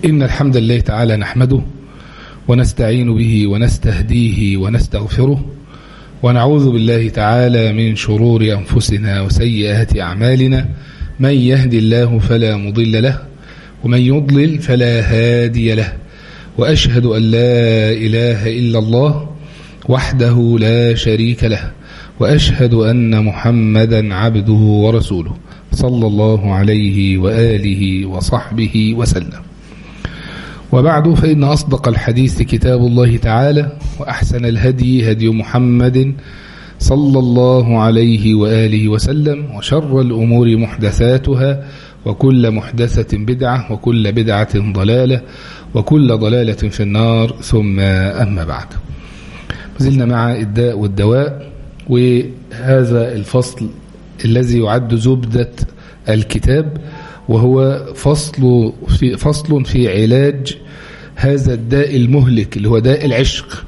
إن الحمد لله تعالى نحمده ونستعين به ونستهديه ونستغفره ونعوذ بالله تعالى من شرور أنفسنا وسيئات أعمالنا من يهدي الله فلا مضل له ومن يضلل فلا هادي له وأشهد أن لا إله إلا الله وحده لا شريك له وأشهد أن محمدا عبده ورسوله صلى الله عليه وآله وصحبه وسلم وبعد فإن أصدق الحديث كتاب الله تعالى وأحسن الهدي هدي محمد صلى الله عليه وآله وسلم وشر الأمور محدثاتها وكل محدثة بدعة وكل بدعة ضلالة وكل ضلالة في النار ثم أما بعد زلنا مع الداء والدواء وهذا الفصل الذي يعد زبدة الكتاب وهو فصل في, فصل في علاج هذا الداء المهلك اللي هو داء العشق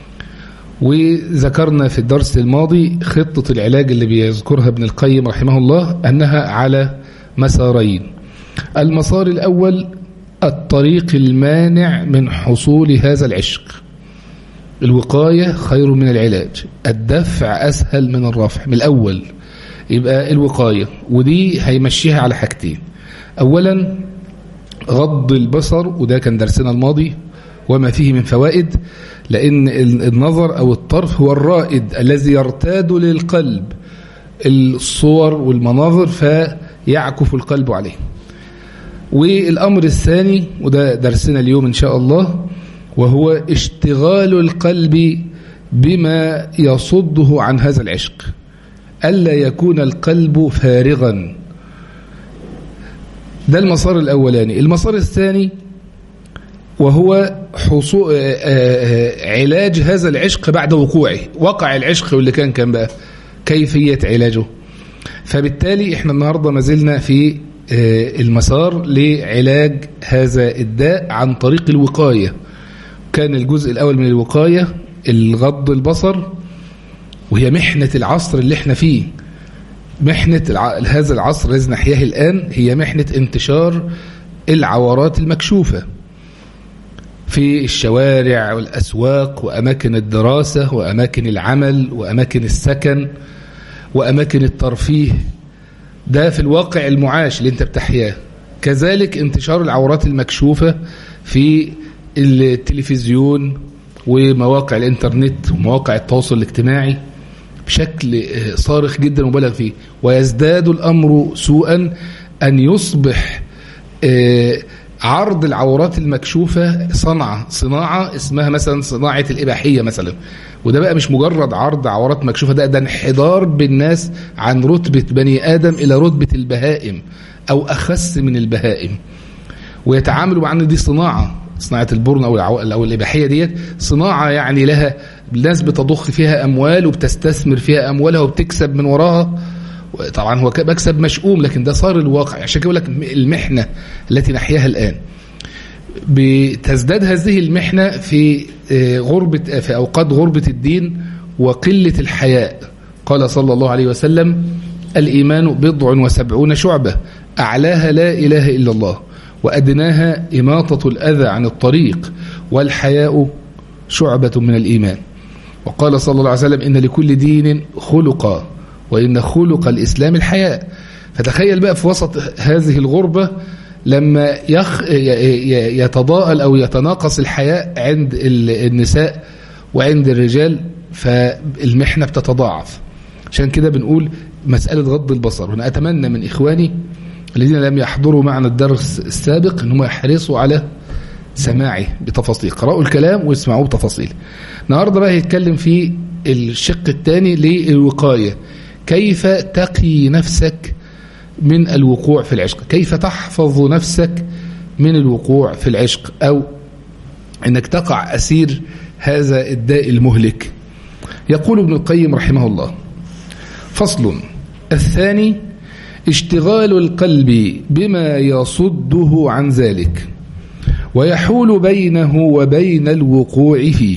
وذكرنا في الدرس الماضي خطة العلاج اللي بيذكرها ابن القيم رحمه الله أنها على مسارين المسار الأول الطريق المانع من حصول هذا العشق الوقاية خير من العلاج الدفع أسهل من الرفع من الأول يبقى الوقاية ودي هيمشيها على حاجتين أولا غض البصر وده كان درسنا الماضي وما فيه من فوائد لأن النظر أو الطرف هو الرائد الذي يرتاد للقلب الصور والمناظر فيعكف القلب عليه والأمر الثاني وده درسنا اليوم إن شاء الله وهو اشتغال القلب بما يصده عن هذا العشق ألا يكون القلب فارغا ده المسار الأولاني المسار الثاني وهو حصول علاج هذا العشق بعد وقوعه وقع العشق واللي كان كان بقى كيفية علاجه فبالتالي احنا النهاردة ما زلنا في المسار لعلاج هذا الداء عن طريق الوقاية كان الجزء الأول من الوقاية الغض البصر وهي محنة العصر اللي احنا فيه محنة هذا العصر الذي نحياه الآن هي محنة انتشار العورات المكشوفة في الشوارع والأسواق وأماكن الدراسة وأماكن العمل وأماكن السكن وأماكن الترفيه ده في الواقع المعاش اللي انت بتحياه كذلك انتشار العورات المكشوفة في التلفزيون ومواقع الانترنت ومواقع التواصل الاجتماعي بشكل صارخ جدا مبالغ فيه ويزداد الأمر سوءا أن يصبح عرض العورات المكشوفة صنعة صناعة اسمها مثلا صناعة الإباحية مثلا وده بقى مش مجرد عرض عورات مكشوفة ده ده انحدار بالناس عن رتبة بني آدم إلى رتبة البهائم أو أخس من البهائم ويتعاملوا مع أن دي صناعة صناعة البورن أو أو الإباحية ديت صناعة يعني لها الناس بتضخ فيها أموال وبتستثمر فيها أموالها وبتكسب من وراها طبعا هو مكسب مشؤوم لكن ده صار الواقع عشان كده لك المحنة التي نحياها الآن بتزداد هذه المحنة في غربة في أوقات غربة الدين وقلة الحياء قال صلى الله عليه وسلم الإيمان بضع وسبعون شعبة أعلاها لا إله إلا الله وأدناها إماطة الأذى عن الطريق والحياء شعبة من الإيمان وقال صلى الله عليه وسلم إن لكل دين خلقا وإن خلق الإسلام الحياء فتخيل بقى في وسط هذه الغربة لما يخ يتضاءل أو يتناقص الحياء عند النساء وعند الرجال فالمحنة بتتضاعف عشان كده بنقول مسألة غض البصر هنا أتمنى من إخواني الذين لم يحضروا معنا الدرس السابق أنهم يحرصوا على سماعه بتفاصيل قرأوا الكلام واسمعوه بتفاصيل النهاردة بقى هيتكلم في الشق الثاني للوقاية كيف تقي نفسك من الوقوع في العشق كيف تحفظ نفسك من الوقوع في العشق أو أنك تقع أسير هذا الداء المهلك يقول ابن القيم رحمه الله فصل الثاني اشتغال القلب بما يصده عن ذلك ويحول بينه وبين الوقوع فيه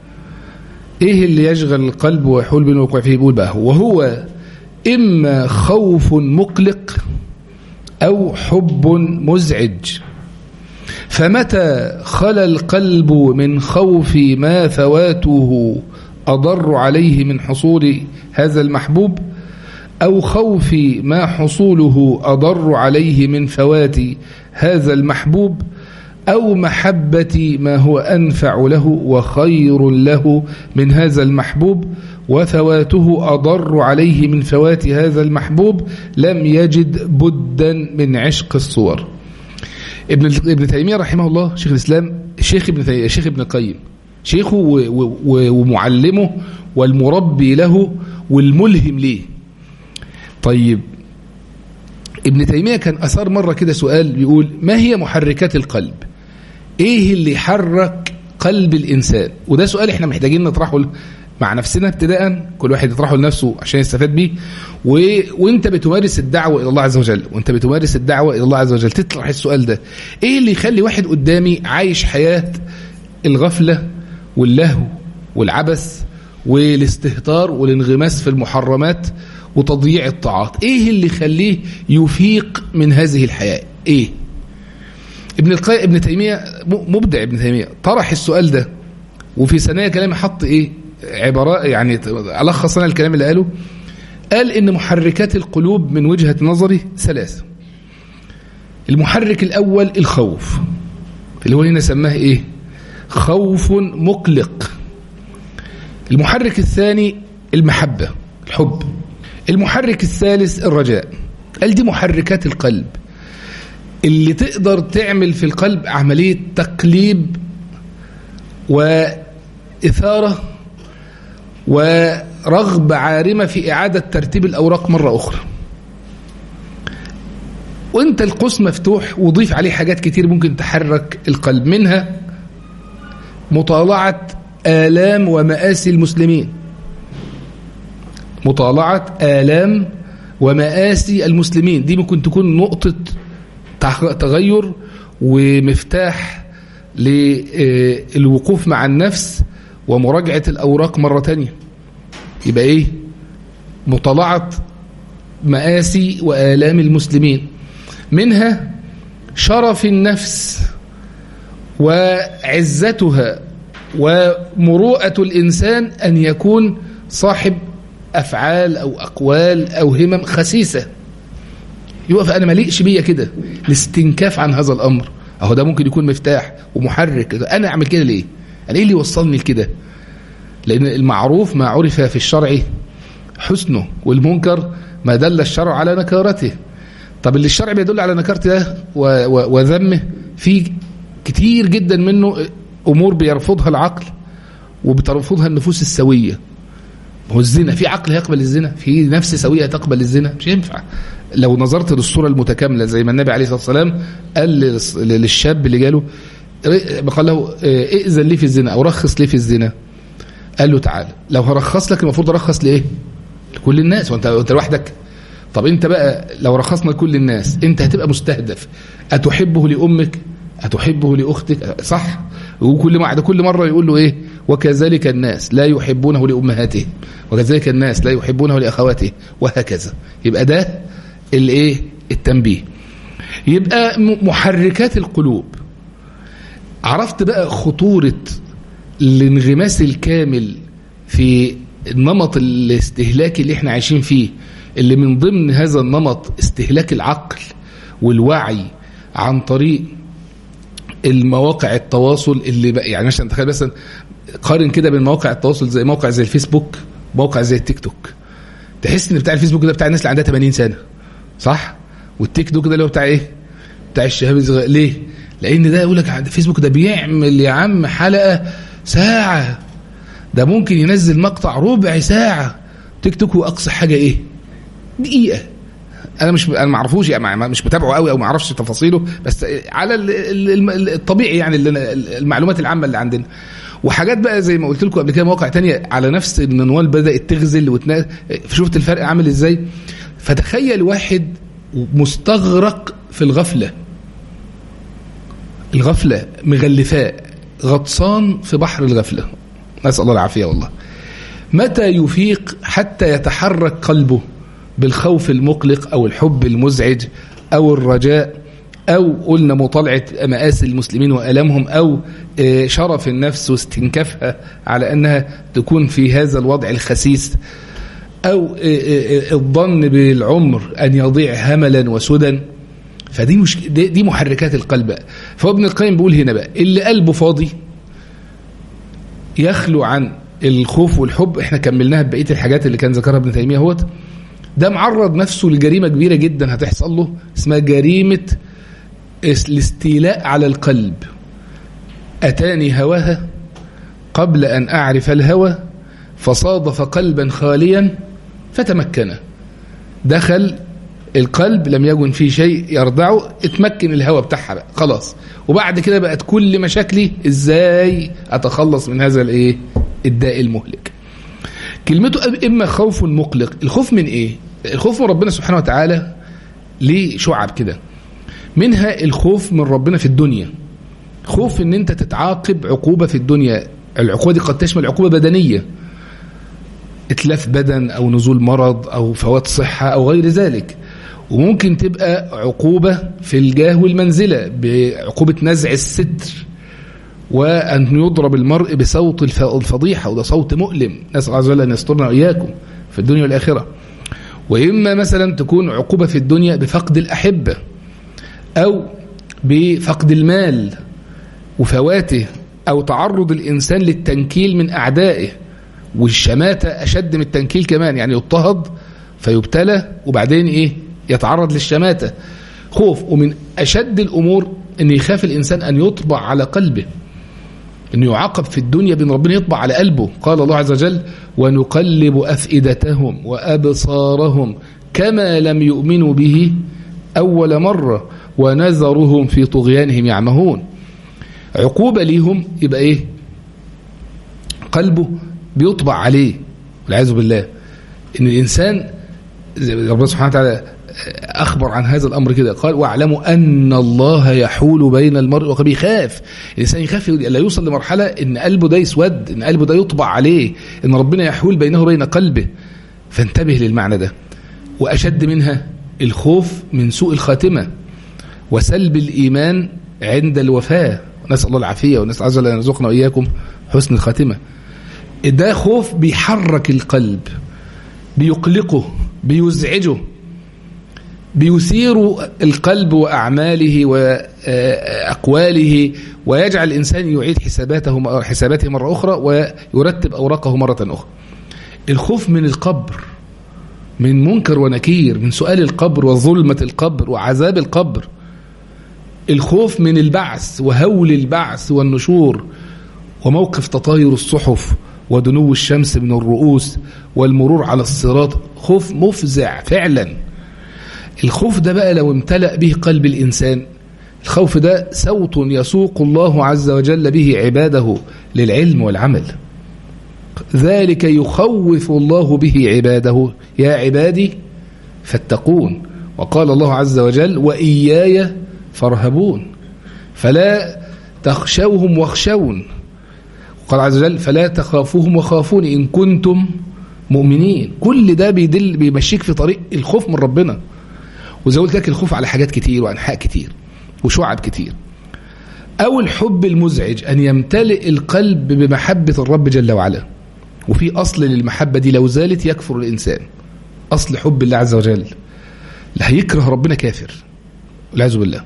ايه اللي يشغل القلب ويحول بين الوقوع فيه بيقول بقى وهو اما خوف مقلق او حب مزعج فمتى خلى القلب من خوف ما فواته أضر عليه من حصول هذا المحبوب أو خوف ما حصوله أضر عليه من فوات هذا المحبوب أو محبة ما هو أنفع له وخير له من هذا المحبوب وفواته أضر عليه من فوات هذا المحبوب لم يجد بدا من عشق الصور ابن ابن تيمية رحمه الله شيخ الإسلام شيخ ابن تيمية شيخ ابن القيم شيخه ومعلمه والمربي له والملهم ليه طيب ابن تيمية كان أثار مرة كده سؤال بيقول ما هي محركات القلب ايه اللي يحرك قلب الإنسان وده سؤال احنا محتاجين نطرحه مع نفسنا ابتداء كل واحد يطرحه لنفسه عشان يستفاد بيه و... وانت بتمارس الدعوة إلى الله عز وجل وانت بتمارس الدعوة إلى الله عز وجل تطرح السؤال ده ايه اللي يخلي واحد قدامي عايش حياة الغفلة واللهو والعبث والاستهتار والانغماس في المحرمات وتضييع الطاعات ايه اللي يخليه يفيق من هذه الحياة ايه ابن القيم ابن تيمية مبدع ابن تيمية طرح السؤال ده وفي ثانية كلام حط ايه عبارات يعني ألخص أنا الكلام اللي قاله قال إن محركات القلوب من وجهة نظري ثلاثة المحرك الأول الخوف اللي هو هنا سماه إيه خوف مقلق المحرك الثاني المحبة الحب المحرك الثالث الرجاء قال دي محركات القلب اللي تقدر تعمل في القلب عملية تقليب وإثارة ورغبة عارمة في إعادة ترتيب الأوراق مرة أخرى وانت القوس مفتوح وضيف عليه حاجات كتير ممكن تحرك القلب منها مطالعة آلام ومآسي المسلمين مطالعة آلام ومآسي المسلمين دي ممكن تكون نقطة تغير ومفتاح للوقوف مع النفس ومراجعة الأوراق مرة تانية يبقى إيه مطالعة مآسي وآلام المسلمين منها شرف النفس وعزتها ومروءة الإنسان أن يكون صاحب أفعال أو أقوال أو همم خسيسة يقف أنا مليقش بيا كده الاستنكاف عن هذا الأمر أهو ده ممكن يكون مفتاح ومحرك أنا أعمل كده ليه أنا إيه اللي وصلني لكده لأن المعروف ما عرف في الشرع حسنه والمنكر ما دل الشرع على نكارته طب اللي الشرع بيدل على نكارته ده وذمه في كتير جدا منه أمور بيرفضها العقل وبترفضها النفوس السوية هو الزنا في عقل هيقبل الزنا في نفس سوية تقبل الزنا مش ينفع لو نظرت للصورة المتكاملة زي ما النبي عليه الصلاة والسلام قال للشاب اللي جاله قال له ائذن لي في الزنا أو رخص لي في الزنا قال له تعالى لو هرخص لك المفروض ارخص لايه لكل الناس وانت انت لوحدك طب انت بقى لو رخصنا لكل الناس انت هتبقى مستهدف اتحبه لامك اتحبه لاختك صح وكل ما كل مره يقول له ايه وكذلك الناس لا يحبونه لامهاتهم وكذلك الناس لا يحبونه لاخواته وهكذا يبقى ده الايه التنبيه يبقى محركات القلوب عرفت بقى خطوره الانغماس الكامل في النمط الاستهلاكي اللي احنا عايشين فيه اللي من ضمن هذا النمط استهلاك العقل والوعي عن طريق المواقع التواصل اللي بقى يعني مثلا تخيل مثلا قارن كده بين مواقع التواصل زي موقع زي الفيسبوك موقع زي التيك توك تحس ان بتاع الفيسبوك ده بتاع الناس اللي عندها 80 سنه صح والتيك توك ده اللي هو بتاع ايه بتاع الشباب الصغير ليه لان ده يقول لك الفيسبوك ده بيعمل يا عم حلقه ساعه ده ممكن ينزل مقطع ربع ساعه تيك توك هو اقصى حاجه ايه دقيقه انا مش انا ما اعرفوش يعني مش متابعه قوي او ما اعرفش تفاصيله بس على الطبيعي يعني المعلومات العامه اللي عندنا وحاجات بقى زي ما قلت لكم قبل كده مواقع تانية على نفس المنوال بدات تغزل وتنا... شفت الفرق عامل ازاي فتخيل واحد مستغرق في الغفله الغفله مغلفاه غطسان في بحر الغفله نسال الله العافيه والله متى يفيق حتى يتحرك قلبه بالخوف المقلق أو الحب المزعج أو الرجاء أو قلنا مطالعة مآسي المسلمين وألمهم أو شرف النفس واستنكافها على أنها تكون في هذا الوضع الخسيس أو الظن بالعمر أن يضيع هملا وسدى فدي مش دي محركات القلب فهو ابن القيم بيقول هنا بقى اللي قلبه فاضي يخلو عن الخوف والحب احنا كملناها بقيه الحاجات اللي كان ذكرها ابن تيميه اهوت ده معرض نفسه لجريمه كبيره جدا هتحصل له اسمها جريمه الاستيلاء على القلب اتاني هواها قبل ان اعرف الهوى فصادف قلبا خاليا فتمكن دخل القلب لم يكن فيه شيء يرضعه اتمكن الهوى بتاعها بقى خلاص وبعد كده بقت كل مشاكلي ازاي اتخلص من هذا الايه الداء المهلك كلمته اما خوف مقلق الخوف من ايه الخوف من ربنا سبحانه وتعالى ليه شعب كده منها الخوف من ربنا في الدنيا خوف ان انت تتعاقب عقوبة في الدنيا العقوبة دي قد تشمل عقوبة بدنية اتلاف بدن او نزول مرض او فوات صحة او غير ذلك وممكن تبقى عقوبة في الجاه والمنزلة بعقوبة نزع الستر وأن يضرب المرء بصوت الفضيحة وده صوت مؤلم نسأل عز وجل أن يسترنا وإياكم في الدنيا والآخرة وإما مثلا تكون عقوبة في الدنيا بفقد الأحبة أو بفقد المال وفواته أو تعرض الإنسان للتنكيل من أعدائه والشماتة أشد من التنكيل كمان يعني يضطهد فيبتلى وبعدين إيه يتعرض للشماتة خوف ومن أشد الأمور أن يخاف الإنسان أن يطبع على قلبه أنه يعاقب في الدنيا بأن ربنا يطبع على قلبه قال الله عز وجل ونقلب أفئدتهم وأبصارهم كما لم يؤمنوا به أول مرة ونذرهم في طغيانهم يعمهون عقوبة ليهم يبقى إيه قلبه بيطبع عليه والعياذ بالله إن الإنسان ربنا سبحانه وتعالى أخبر عن هذا الأمر كده قال واعلموا أن الله يحول بين المرء وقلبه يخاف الإنسان يخاف لا يوصل لمرحلة إن قلبه ده يسود إن قلبه ده يطبع عليه إن ربنا يحول بينه وبين قلبه فانتبه للمعنى ده وأشد منها الخوف من سوء الخاتمة وسلب الإيمان عند الوفاة نسأل الله العافية ونسأل عز وجل أن يرزقنا وإياكم حسن الخاتمة ده خوف بيحرك القلب بيقلقه بيزعجه بيثير القلب وأعماله وأقواله ويجعل الإنسان يعيد حساباته حساباته مرة أخرى ويرتب أوراقه مرة أخرى الخوف من القبر من منكر ونكير من سؤال القبر وظلمة القبر وعذاب القبر الخوف من البعث وهول البعث والنشور وموقف تطاير الصحف ودنو الشمس من الرؤوس والمرور على الصراط خوف مفزع فعلا الخوف ده بقى لو امتلأ به قلب الإنسان الخوف ده صوت يسوق الله عز وجل به عباده للعلم والعمل ذلك يخوف الله به عباده يا عبادي فاتقون وقال الله عز وجل وإياي فارهبون فلا تخشوهم واخشون قال عز وجل فلا تخافوهم وخافون إن كنتم مؤمنين كل ده بيدل بيمشيك في طريق الخوف من ربنا وزي قلت لك الخوف على حاجات كتير وأنحاء كتير وشعب كتير أو الحب المزعج أن يمتلئ القلب بمحبة الرب جل وعلا وفي أصل للمحبة دي لو زالت يكفر الإنسان أصل حب الله عز وجل اللي هيكره ربنا كافر والعياذ بالله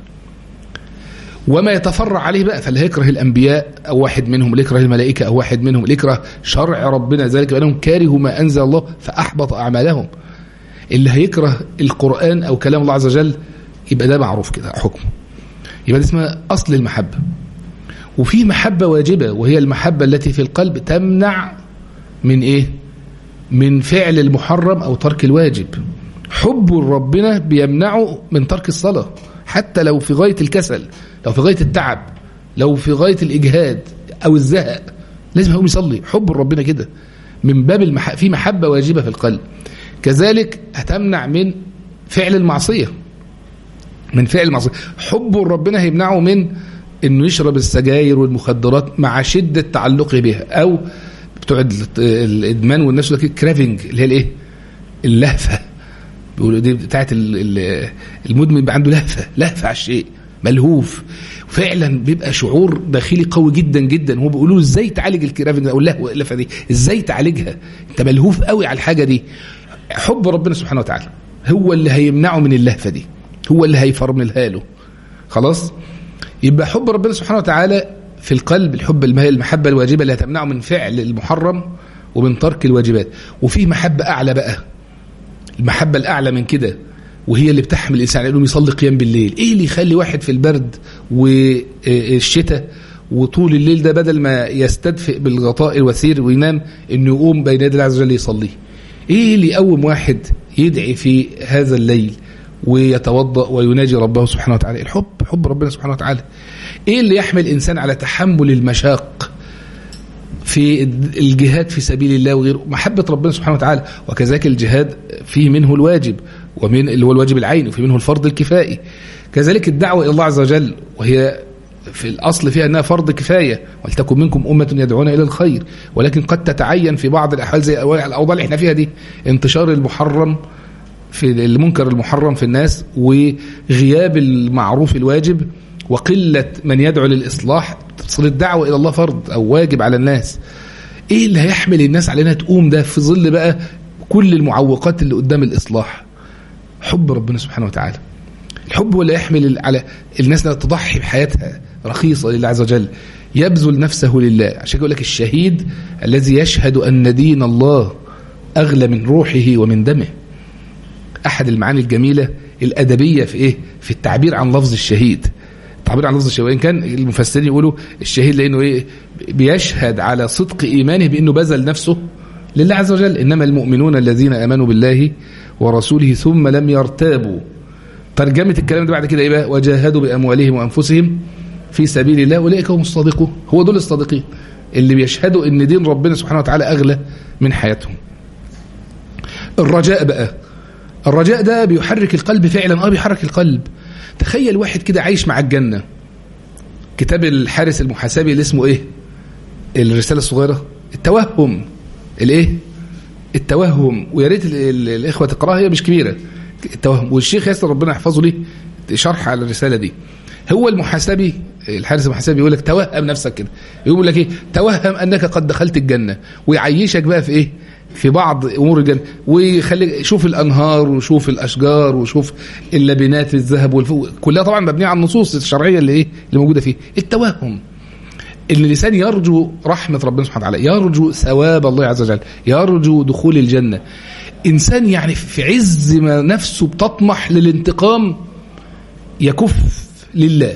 وما يتفرع عليه بقى فاللي هيكره الأنبياء أو واحد منهم اللي يكره الملائكة أو واحد منهم اللي يكره شرع ربنا ذلك بأنهم كارهوا ما أنزل الله فأحبط أعمالهم اللي هيكره القرآن أو كلام الله عز وجل يبقى ده معروف كده حكمه يبقى ده اسمها أصل المحبة وفي محبة واجبة وهي المحبة التي في القلب تمنع من إيه من فعل المحرم أو ترك الواجب حب ربنا بيمنعه من ترك الصلاة حتى لو في غاية الكسل لو في غاية التعب لو في غاية الإجهاد أو الزهق لازم يقوم يصلي حب ربنا كده من باب المح... في محبة واجبة في القلب كذلك هتمنع من فعل المعصية من فعل المعصية حب ربنا هيمنعه من انه يشرب السجاير والمخدرات مع شدة تعلقه بها او بتوع الادمان والناس كده كرافنج اللي هي الايه اللهفة بيقولوا دي بتاعت المدمن بقى عنده لهفة لهفة على الشيء ملهوف فعلا بيبقى شعور داخلي قوي جدا جدا هو بيقولوا له ازاي تعالج الكرافنج ده اقول له واللفه دي ازاي تعالجها انت ملهوف قوي على الحاجه دي حب ربنا سبحانه وتعالى هو اللي هيمنعه من اللهفه دي هو اللي هيفرملها له خلاص يبقى حب ربنا سبحانه وتعالى في القلب الحب المحبه الواجبه اللي هتمنعه من فعل المحرم ومن ترك الواجبات وفي محبه اعلى بقى المحبه الاعلى من كده وهي اللي بتحمل الانسان انه يصلي قيام بالليل ايه اللي يخلي واحد في البرد والشتاء وطول الليل ده بدل ما يستدفئ بالغطاء الوثير وينام انه يقوم بين يدي الله عز وجل يصلي ايه اللي يقوم واحد يدعي في هذا الليل ويتوضا ويناجي ربه سبحانه وتعالى الحب حب ربنا سبحانه وتعالى ايه اللي يحمل الانسان على تحمل المشاق في الجهاد في سبيل الله وغيره محبة ربنا سبحانه وتعالى وكذلك الجهاد فيه منه الواجب ومن اللي هو الواجب العيني وفي منه الفرض الكفائي كذلك الدعوة إلى الله عز وجل وهي في الأصل فيها أنها فرض كفاية ولتكن منكم أمة يدعون إلى الخير ولكن قد تتعين في بعض الأحوال زي الأوضاع اللي احنا فيها دي انتشار المحرم في المنكر المحرم في الناس وغياب المعروف الواجب وقلة من يدعو للإصلاح تصل الدعوة إلى الله فرض أو واجب على الناس إيه اللي هيحمل الناس علينا تقوم ده في ظل بقى كل المعوقات اللي قدام الإصلاح حب ربنا سبحانه وتعالى الحب هو اللي يحمل على الناس انها تضحي بحياتها رخيصة لله عز وجل يبذل نفسه لله عشان يقول لك الشهيد الذي يشهد أن دين الله أغلى من روحه ومن دمه أحد المعاني الجميلة الأدبية في إيه؟ في التعبير عن لفظ الشهيد التعبير عن لفظ الشهيد وإن كان المفسرين يقولوا الشهيد لأنه إيه؟ بيشهد على صدق إيمانه بأنه بذل نفسه لله عز وجل إنما المؤمنون الذين آمنوا بالله ورسوله ثم لم يرتابوا ترجمة الكلام ده بعد كده إيه بقى وجاهدوا بأموالهم وأنفسهم في سبيل الله أولئك هم الصادقون هو دول الصادقين اللي بيشهدوا ان دين ربنا سبحانه وتعالى أغلى من حياتهم الرجاء بقى الرجاء ده بيحرك القلب فعلا اه بيحرك القلب تخيل واحد كده عايش مع الجنة كتاب الحارس المحاسبي اللي اسمه ايه الرسالة الصغيرة التوهم الايه التوهم ويا ريت الاخوه تقراها هي مش كبيره التوهم والشيخ ياسر ربنا يحفظه ليه شرح على الرساله دي هو المحاسبي الحارس المحاسبي يقول لك توهم نفسك كده يقول لك ايه توهم انك قد دخلت الجنه ويعيشك بقى في ايه في بعض امور الجنه ويخليك شوف الانهار وشوف الاشجار وشوف اللبنات الذهب والفو كلها طبعا مبنيه على النصوص الشرعيه اللي ايه اللي موجوده فيه التوهم ان الانسان يرجو رحمه ربنا سبحانه وتعالى يرجو ثواب الله عز وجل يرجو دخول الجنه انسان يعني في عز ما نفسه بتطمح للانتقام يكف لله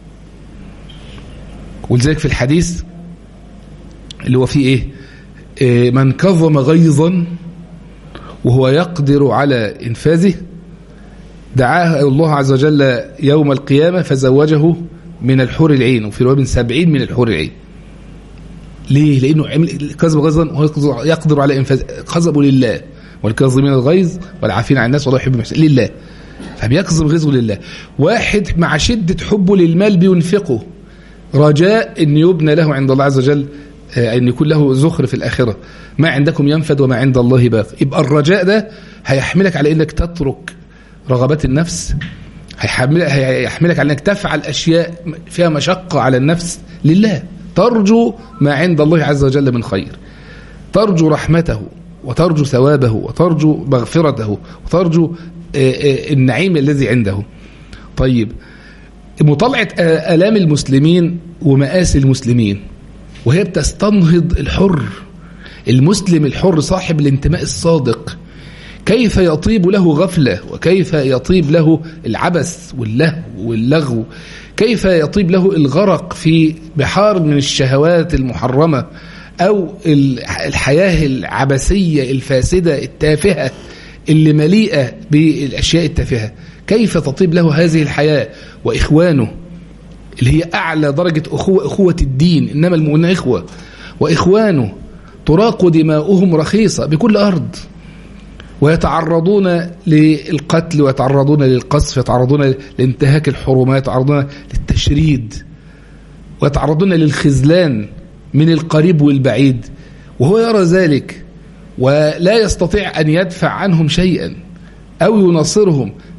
ولذلك في الحديث اللي هو فيه ايه, إيه من كظم غيظا وهو يقدر على انفاذه دعاه الله عز وجل يوم القيامه فزوجه من الحور العين وفي روايه من سبعين من الحور العين ليه لانه عمل كذب غيظا وهو يقدر على انفاذ كذبوا لله والكاظمين الغيظ والعافين عن الناس والله يحب المحسن لله فبيكظم غيظه لله واحد مع شده حبه للمال بينفقه رجاء ان يبنى له عند الله عز وجل ان يكون له زخر في الاخره ما عندكم ينفد وما عند الله باق يبقى الرجاء ده هيحملك على انك تترك رغبات النفس هيحملك, هيحملك على انك تفعل اشياء فيها مشقه على النفس لله ترجو ما عند الله عز وجل من خير ترجو رحمته وترجو ثوابه وترجو مغفرته وترجو النعيم الذي عنده طيب مطالعة آلام المسلمين ومآسي المسلمين وهي بتستنهض الحر المسلم الحر صاحب الانتماء الصادق كيف يطيب له غفلة وكيف يطيب له العبث واللهو واللغو كيف يطيب له الغرق في بحار من الشهوات المحرمة أو الحياة العبثية الفاسدة التافهة اللي مليئة بالأشياء التافهة كيف تطيب له هذه الحياة وإخوانه اللي هي أعلى درجة أخوة, أخوة الدين إنما المؤمنين إخوة وإخوانه تراق دماؤهم رخيصة بكل أرض ويتعرضون للقتل ويتعرضون للقصف يتعرضون لانتهاك الحرمات يتعرضون للتشريد ويتعرضون للخذلان من القريب والبعيد وهو يرى ذلك ولا يستطيع أن يدفع عنهم شيئا أو يناصرهم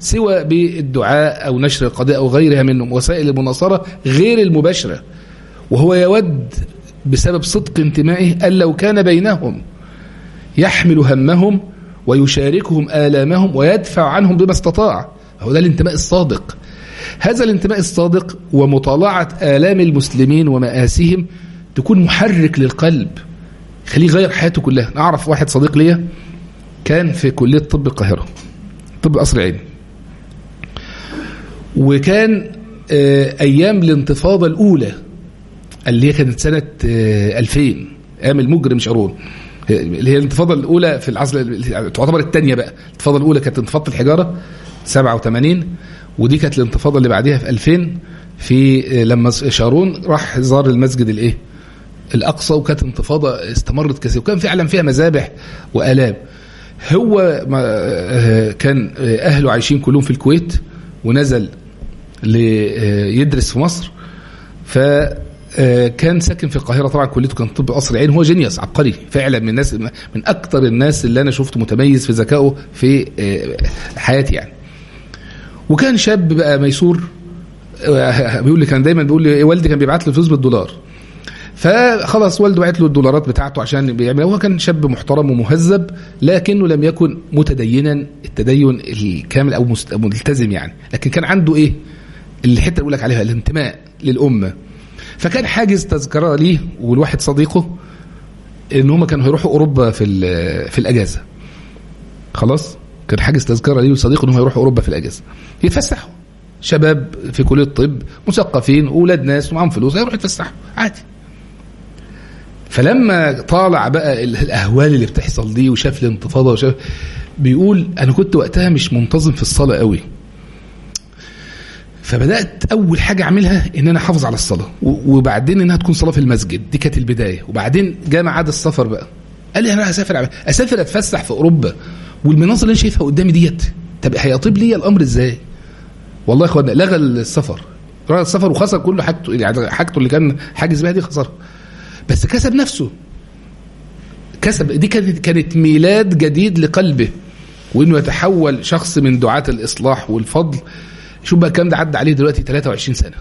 سوى بالدعاء أو نشر القضاء أو غيرها من وسائل المناصرة غير المباشرة وهو يود بسبب صدق انتمائه أن لو كان بينهم يحمل همهم ويشاركهم آلامهم ويدفع عنهم بما استطاع هو ده الانتماء الصادق هذا الانتماء الصادق ومطالعة آلام المسلمين ومآسيهم تكون محرك للقلب خليه يغير حياته كلها أعرف واحد صديق ليا كان في كلية طب القاهرة طب قصر عيني وكان أيام الانتفاضة الأولى اللي هي كانت سنة 2000 أيام المجرم شارون اللي هي الانتفاضة الأولى في العصر تعتبر الثانية بقى الانتفاضة الأولى كانت انتفاضة الحجارة 87 ودي كانت الانتفاضة اللي بعديها في 2000 في لما شارون راح زار المسجد الايه الأقصى وكانت انتفاضة استمرت كثير وكان فعلا فيها مذابح وآلام هو كان أهله عايشين كلهم في الكويت ونزل ليدرس في مصر فكان ساكن في القاهرة طبعا كليته كان طب قصر العين هو جينيوس عبقري فعلا من الناس من أكثر الناس اللي أنا شفته متميز في ذكائه في حياتي يعني وكان شاب بقى ميسور بيقول لي كان دايما بيقول لي والدي كان بيبعت لي فلوس بالدولار فخلاص والده بعت له الدولارات بتاعته عشان بيعمل هو كان شاب محترم ومهذب لكنه لم يكن متدينا التدين الكامل او ملتزم يعني لكن كان عنده ايه الحته اللي بقول لك عليها الانتماء للامه فكان حاجز تذكره ليه والواحد صديقه ان هم كانوا هيروحوا اوروبا في في الاجازه خلاص كان حاجز تذكره ليه وصديقه ان هم يروحوا اوروبا في الاجازه يتفسحوا شباب في كليه الطب مثقفين واولاد ناس ومعاهم فلوس هيروحوا يتفسحوا عادي فلما طالع بقى الاهوال اللي بتحصل دي وشاف الانتفاضه وشاف بيقول انا كنت وقتها مش منتظم في الصلاه قوي فبدات اول حاجه اعملها ان انا احافظ على الصلاه وبعدين انها تكون صلاه في المسجد دي كانت البدايه وبعدين جاء ميعاد السفر بقى قال لي انا هسافر اسافر اتفسح في اوروبا والمناظر اللي انا شايفها قدامي ديت طب هيطيب لي الامر ازاي والله يا اخوانا لغى السفر لغى السفر وخسر كل حاجته يعني حاجته اللي كان حاجز بيها دي خسرها بس كسب نفسه كسب دي كانت كانت ميلاد جديد لقلبه وانه يتحول شخص من دعاة الاصلاح والفضل شوف بقى الكلام ده عدى عليه دلوقتي 23 سنه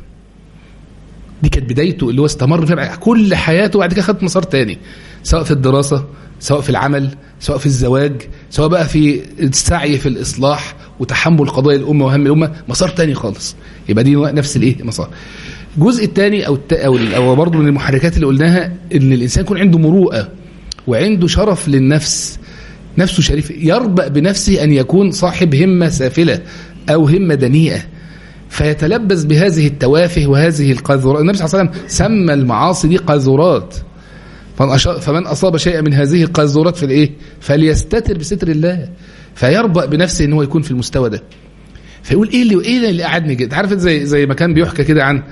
دي كانت بدايته اللي هو استمر فيها كل حياته وبعد كده خد مسار تاني سواء في الدراسه سواء في العمل سواء في الزواج سواء بقى في السعي في الاصلاح وتحمل قضايا الامه وهم الامه مسار تاني خالص يبقى دي نفس الايه مسار الجزء الثاني او الت... او, أو برضه من المحركات اللي قلناها ان الانسان يكون عنده مروءه وعنده شرف للنفس نفسه شريف يربأ بنفسه ان يكون صاحب همه سافله او همه دنيئه فيتلبس بهذه التوافه وهذه القاذورات النبي صلى الله عليه وسلم سمى المعاصي دي قاذورات فمن اصاب شيئا من هذه القاذورات في الايه فليستتر بستر الله فيربأ بنفسه ان هو يكون في المستوى ده فيقول ايه اللي ايه اللي قعدني كده عارف زي زي ما كان بيحكى كده عن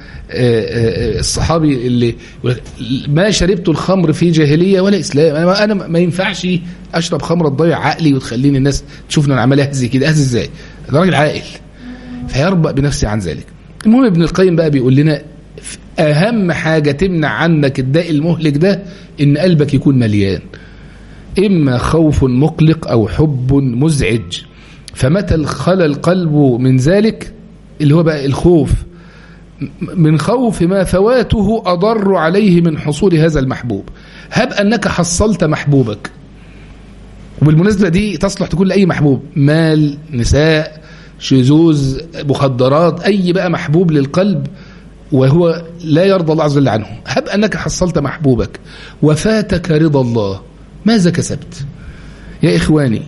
الصحابي اللي ما شربت الخمر في جاهليه ولا اسلام انا انا ما ينفعش اشرب خمره تضيع عقلي وتخليني الناس تشوفني انا عمال اهزي كده اهزي ازاي ده راجل عاقل فيربأ بنفسه عن ذلك المهم ابن القيم بقى بيقول لنا اهم حاجه تمنع عنك الداء المهلك ده ان قلبك يكون مليان اما خوف مقلق او حب مزعج فمتى خلى القلب من ذلك اللي هو بقى الخوف من خوف ما فواته أضر عليه من حصول هذا المحبوب هب أنك حصلت محبوبك وبالمناسبة دي تصلح تكون لأي محبوب مال نساء شذوذ مخدرات أي بقى محبوب للقلب وهو لا يرضى الله عز وجل عنه هب أنك حصلت محبوبك وفاتك رضا الله ماذا كسبت يا إخواني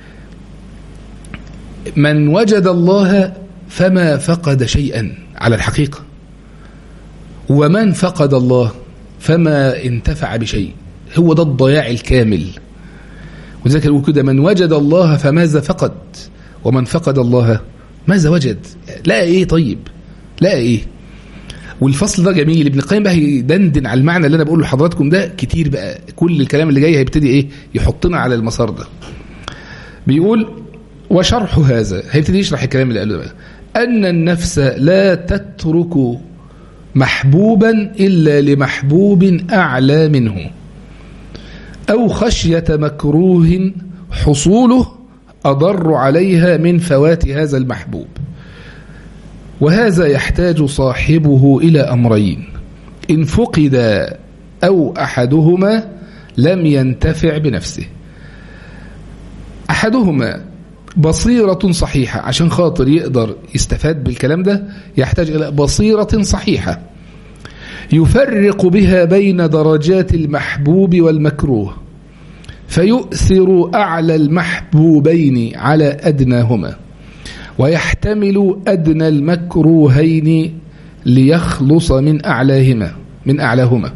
من وجد الله فما فقد شيئا على الحقيقة ومن فقد الله فما انتفع بشيء هو ده الضياع الكامل ولذلك يقول كده من وجد الله فماذا فقد ومن فقد الله ماذا وجد لا ايه طيب لا ايه والفصل ده جميل ابن القيم بقى هيدندن على المعنى اللي انا بقوله لحضراتكم ده كتير بقى كل الكلام اللي جاي هيبتدي ايه يحطنا على المسار ده بيقول وشرح هذا هيبتدي يشرح الكلام اللي قاله ده أن النفس لا تترك محبوبا إلا لمحبوب أعلى منه أو خشية مكروه حصوله أضر عليها من فوات هذا المحبوب وهذا يحتاج صاحبه إلى أمرين إن فقد أو أحدهما لم ينتفع بنفسه أحدهما بصيرة صحيحة عشان خاطر يقدر يستفاد بالكلام ده يحتاج إلى بصيرة صحيحة يفرق بها بين درجات المحبوب والمكروه فيؤثر أعلى المحبوبين على أدناهما ويحتمل أدنى المكروهين ليخلص من أعلاهما من أعلاهما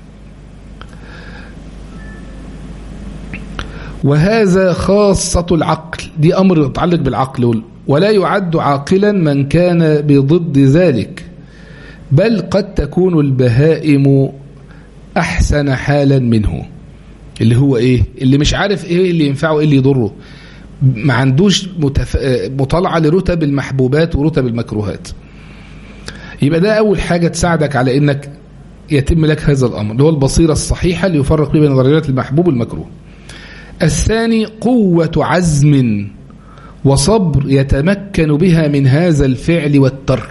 وهذا خاصة العقل دي أمر يتعلق بالعقل ولا يعد عاقلا من كان بضد ذلك بل قد تكون البهائم أحسن حالا منه اللي هو إيه اللي مش عارف إيه اللي ينفعه إيه اللي يضره ما عندوش متف... مطالعة لرتب المحبوبات ورتب المكروهات يبقى ده أول حاجة تساعدك على إنك يتم لك هذا الأمر اللي هو البصيرة الصحيحة اللي يفرق بين درجات المحبوب والمكروه الثاني قوة عزم وصبر يتمكن بها من هذا الفعل والترك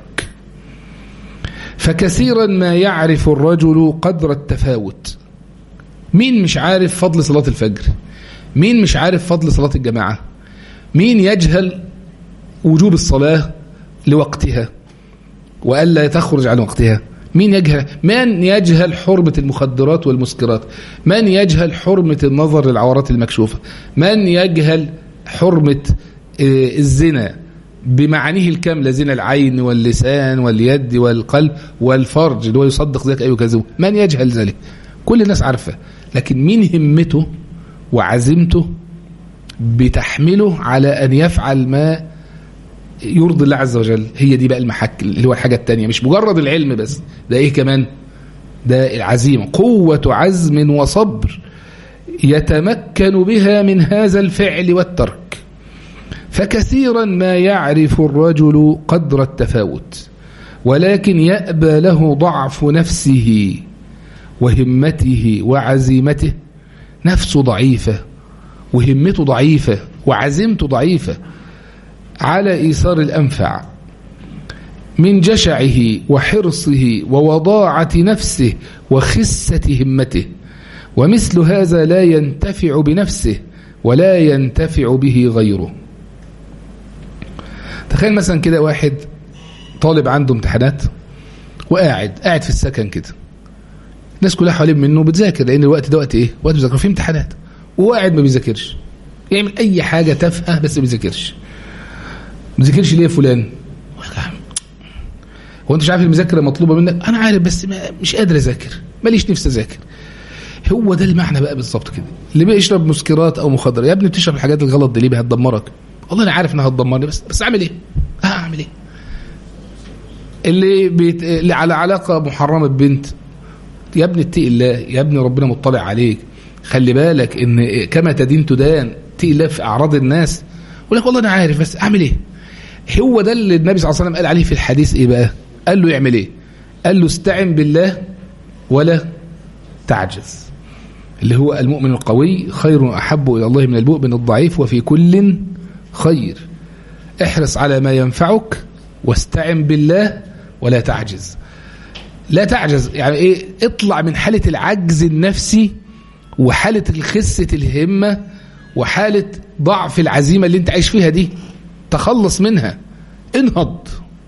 فكثيرا ما يعرف الرجل قدر التفاوت مين مش عارف فضل صلاة الفجر مين مش عارف فضل صلاة الجماعة مين يجهل وجوب الصلاة لوقتها وألا تخرج عن وقتها مين يجهل من يجهل حرمة المخدرات والمسكرات من يجهل حرمة النظر للعورات المكشوفة من يجهل حرمة الزنا بمعانيه الكاملة زنا العين واللسان واليد والقلب والفرج اللي هو يصدق ذلك أي كذب من يجهل ذلك كل الناس عارفة لكن مين همته وعزيمته بتحمله على أن يفعل ما يرضي الله عز وجل هي دي بقى المحك اللي هو الحاجة التانية مش مجرد العلم بس ده ايه كمان ده العزيمة قوة عزم وصبر يتمكن بها من هذا الفعل والترك فكثيرا ما يعرف الرجل قدر التفاوت ولكن يأبى له ضعف نفسه وهمته وعزيمته نفسه ضعيفة وهمته ضعيفة وعزيمته ضعيفة على إيثار الأنفع من جشعه وحرصه ووضاعة نفسه وخسة همته ومثل هذا لا ينتفع بنفسه ولا ينتفع به غيره تخيل مثلا كده واحد طالب عنده امتحانات وقاعد قاعد في السكن كده الناس كلها حوالين منه بتذاكر لان الوقت ده وقت ايه وقت بيذاكر فيه امتحانات وهو قاعد ما بيذاكرش يعمل اي حاجه تافهه بس ما بيذاكرش ما بيذاكرش ليه يا فلان هو انت مش عارف المذاكره مطلوبه منك انا عارف بس ما مش قادر اذاكر ماليش نفسي اذاكر هو ده المعنى بقى بالظبط كده اللي بيشرب مسكرات او مخدرات يا ابني بتشرب الحاجات الغلط دي ليه هتدمرك والله انا عارف انها هتدمرني بس بس اعمل ايه هعمل ايه اللي بيت... اللي على علاقه محرمه ببنت يا ابني اتقي الله يا ابني ربنا مطلع عليك خلي بالك ان كما تدين تدان اتقي الله في اعراض الناس يقول لك والله انا عارف بس اعمل ايه هو ده اللي النبي صلى الله عليه وسلم قال عليه في الحديث ايه بقى قال له يعمل ايه قال له استعن بالله ولا تعجز اللي هو المؤمن القوي خير أحب إلى الله من المؤمن الضعيف وفي كل خير احرص على ما ينفعك واستعن بالله ولا تعجز لا تعجز يعني ايه اطلع من حالة العجز النفسي وحالة الخسة الهمة وحالة ضعف العزيمة اللي انت عايش فيها دي تخلص منها انهض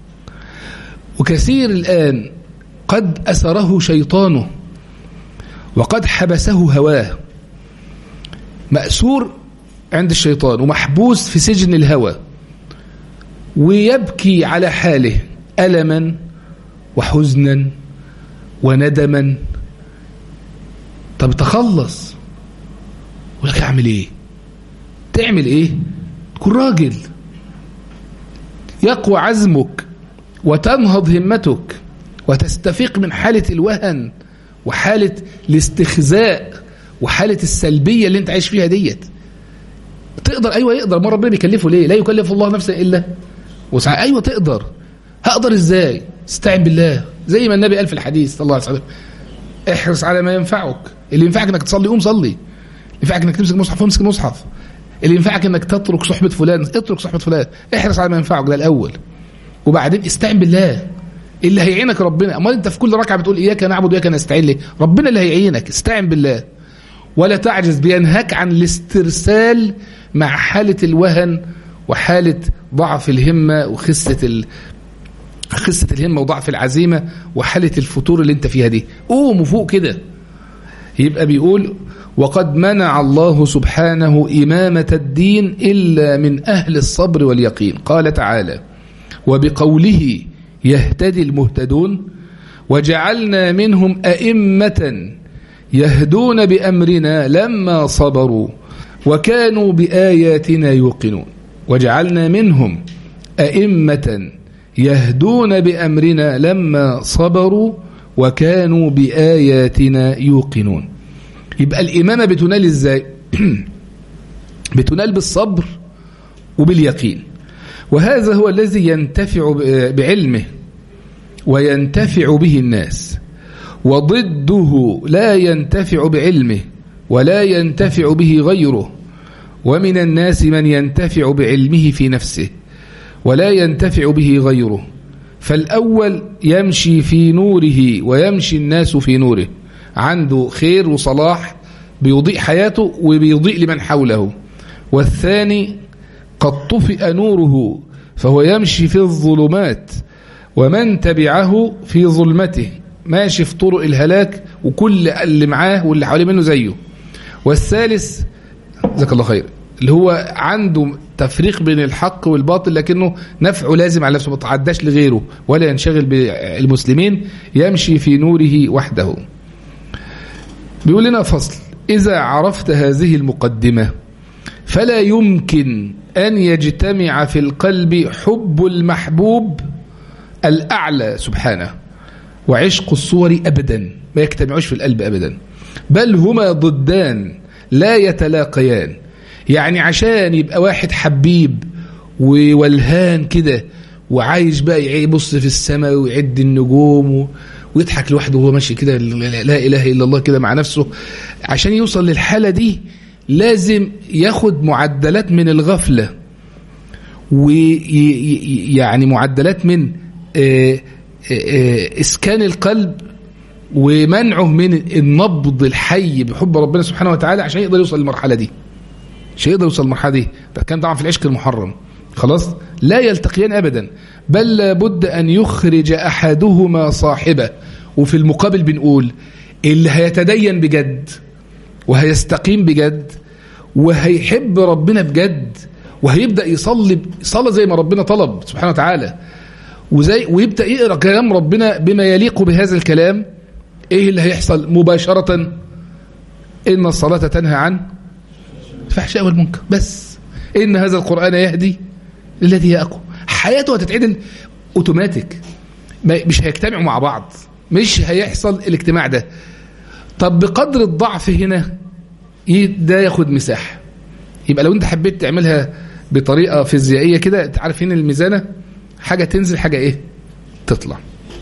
وكثير الآن قد أسره شيطانه وقد حبسه هواه مأسور عند الشيطان ومحبوس في سجن الهوى ويبكي على حاله ألما وحزنا وندما طب تخلص ولك اعمل ايه تعمل ايه تكون راجل يقوى عزمك وتنهض همتك وتستفيق من حالة الوهن وحالة الاستخزاء وحالة السلبية اللي انت عايش فيها ديت تقدر ايوه يقدر ما ربنا بيكلفه ليه لا يكلف الله نفسا الا وسع ايوه تقدر هقدر ازاي استعن بالله زي ما النبي قال في الحديث صلى الله عليه وسلم احرص على ما ينفعك اللي ينفعك انك تصلي قوم صلي ينفعك انك تمسك مصحف امسك مصحف اللي ينفعك انك تترك صحبة فلان اترك صحبة فلان احرص على ما ينفعك ده الاول وبعدين استعن بالله اللي هيعينك ربنا امال انت في كل ركعه بتقول اياك نعبد واياك نستعين ليه ربنا اللي هيعينك استعن بالله ولا تعجز بينهاك عن الاسترسال مع حالة الوهن وحالة ضعف الهمة وخسة ال... خسة الهمة وضعف العزيمة وحالة الفتور اللي انت فيها دي قوم وفوق كده يبقى بيقول وقد منع الله سبحانه إمامة الدين إلا من أهل الصبر واليقين قال تعالى وبقوله يهتدي المهتدون وجعلنا منهم أئمة يهدون بأمرنا لما صبروا وكانوا بآياتنا يوقنون وجعلنا منهم أئمة يهدون بأمرنا لما صبروا وكانوا بآياتنا يوقنون يبقى الإمامة بتنال إزاي بتنال بالصبر وباليقين وهذا هو الذي ينتفع بعلمه وينتفع به الناس وضده لا ينتفع بعلمه ولا ينتفع به غيره ومن الناس من ينتفع بعلمه في نفسه ولا ينتفع به غيره فالأول يمشي في نوره ويمشي الناس في نوره عنده خير وصلاح بيضيء حياته وبيضيء لمن حوله والثاني قد طفئ نوره فهو يمشي في الظلمات ومن تبعه في ظلمته ماشي في طرق الهلاك وكل اللي معاه واللي حواليه منه زيه والثالث جزاك الله خير اللي هو عنده تفريق بين الحق والباطل لكنه نفعه لازم على نفسه ما تعداش لغيره ولا ينشغل بالمسلمين يمشي في نوره وحده بيقول لنا فصل إذا عرفت هذه المقدمة فلا يمكن أن يجتمع في القلب حب المحبوب الأعلى سبحانه وعشق الصور أبدا ما يجتمعوش في القلب أبدا بل هما ضدان لا يتلاقيان يعني عشان يبقى واحد حبيب وولهان كده وعايش بقى يبص في السماء ويعد النجوم ويضحك لوحده وهو ماشي كده لا إله إلا الله كده مع نفسه عشان يوصل للحالة دي لازم ياخد معدلات من الغفلة ويعني معدلات من إسكان القلب ومنعه من النبض الحي بحب ربنا سبحانه وتعالى عشان يقدر يوصل للمرحلة دي مش هيقدر يوصل للمرحلة دي ده كان طبعا في العشق المحرم خلاص لا يلتقيان أبدا بل لابد أن يخرج أحدهما صاحبه وفي المقابل بنقول اللي هيتدين بجد وهيستقيم بجد وهيحب ربنا بجد وهيبدأ يصلي صلاة زي ما ربنا طلب سبحانه وتعالى وزي ويبدأ يقرأ كلام ربنا بما يليق بهذا الكلام ايه اللي هيحصل مباشرة ان الصلاة تنهى عن الفحشاء والمنكر بس ان هذا القرآن يهدي للذي هي اقوى حياته هتتعدل اوتوماتيك مش هيجتمعوا مع بعض مش هيحصل الاجتماع ده طب بقدر الضعف هنا ده ياخد مساحة يبقى لو انت حبيت تعملها بطريقة فيزيائية كده عارفين الميزانة حاجة تنزل حاجة ايه تطلع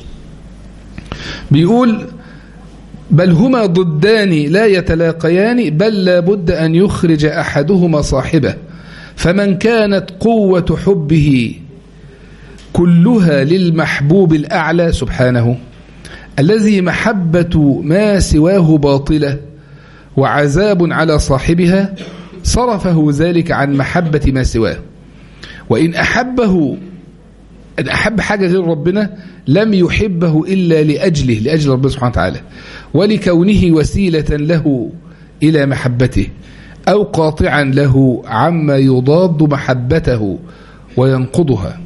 بيقول بل هما ضدان لا يتلاقيان بل لابد أن يخرج أحدهما صاحبه فمن كانت قوة حبه كلها للمحبوب الأعلى سبحانه الذي محبة ما سواه باطلة وعذاب على صاحبها صرفه ذلك عن محبة ما سواه وإن أحبه أن أحب حاجة غير ربنا لم يحبه إلا لأجله لأجل ربنا سبحانه وتعالى ولكونه وسيلة له إلى محبته أو قاطعا له عما يضاد محبته وينقضها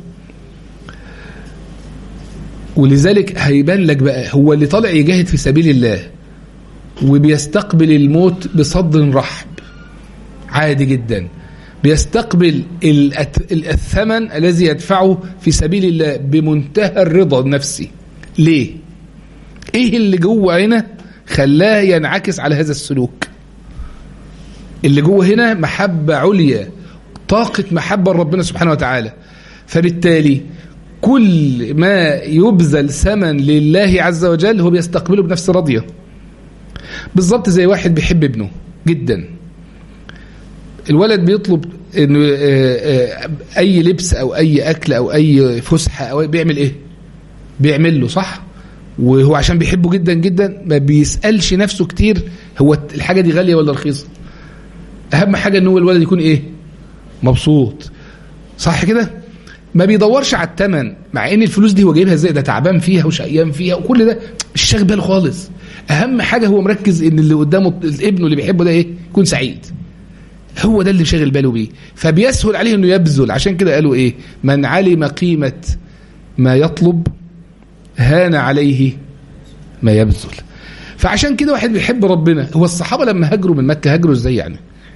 ولذلك هيبان لك بقى هو اللي طالع يجاهد في سبيل الله وبيستقبل الموت بصدر رحب عادي جدا بيستقبل الثمن الذي يدفعه في سبيل الله بمنتهى الرضا النفسي ليه ايه اللي جوه هنا خلاه ينعكس على هذا السلوك اللي جوه هنا محبة عليا طاقة محبة ربنا سبحانه وتعالى فبالتالي كل ما يبذل ثمن لله عز وجل هو بيستقبله بنفس راضية بالظبط زي واحد بيحب ابنه جدا الولد بيطلب انه آه، آه، اي لبس او اي اكل او اي فسحه او بيعمل ايه بيعمل له صح وهو عشان بيحبه جدا جدا ما بيسالش نفسه كتير هو الحاجه دي غاليه ولا رخيصه اهم حاجه ان هو الولد يكون ايه مبسوط صح كده ما بيدورش على الثمن مع ان الفلوس دي هو جايبها ازاي ده تعبان فيها وشقيان فيها وكل ده مش شاغل باله خالص اهم حاجه هو مركز ان اللي قدامه ابنه اللي بيحبه ده ايه يكون سعيد هو ده اللي شاغل باله بيه فبيسهل عليه انه يبذل عشان كده قالوا ايه من علم قيمه ما يطلب هان عليه ما يبذل فعشان كده واحد بيحب ربنا هو الصحابه لما هاجروا من مكه هاجروا ازاي يعني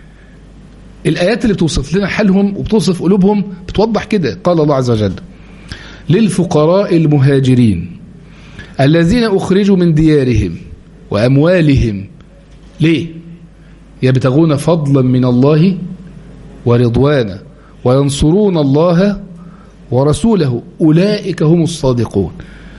الآيات اللي بتوصف لنا حالهم وبتوصف قلوبهم بتوضح كده قال الله عز وجل للفقراء المهاجرين الذين أخرجوا من ديارهم وأموالهم ليه يبتغون فضلا من الله ورضوانا وينصرون الله ورسوله أولئك هم الصادقون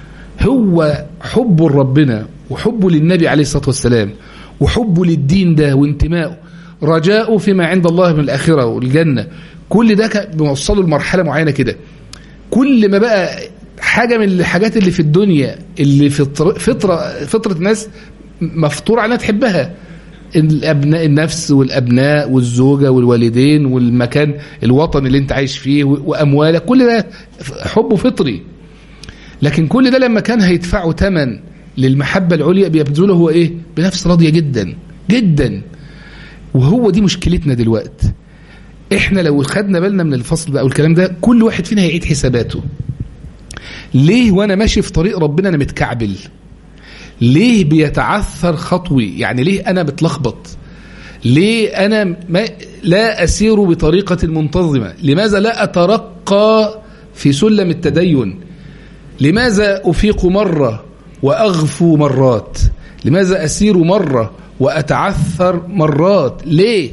هو حب ربنا وحبه للنبي عليه الصلاة والسلام وحبه للدين ده وانتمائه رجاؤه فيما عند الله من الآخرة والجنة كل ده كان بيوصله لمرحلة معينة كده كل ما بقى حاجة من الحاجات اللي في الدنيا اللي فطر فطرة فطرة الناس مفطور عليها تحبها الابناء النفس والابناء والزوجه والوالدين والمكان الوطن اللي انت عايش فيه واموالك كل ده حب فطري لكن كل ده لما كان هيدفعه ثمن للمحبه العليا بيبذله هو ايه بنفس راضيه جدا جدا وهو دي مشكلتنا دلوقتي احنا لو خدنا بالنا من الفصل بقى والكلام ده كل واحد فينا هيعيد حساباته ليه وانا ماشي في طريق ربنا انا متكعبل ليه بيتعثر خطوي يعني ليه انا بتلخبط ليه انا ما لا اسير بطريقه منتظمه لماذا لا اترقى في سلم التدين لماذا افيق مره واغفو مرات لماذا اسير مره وأتعثر مرات ليه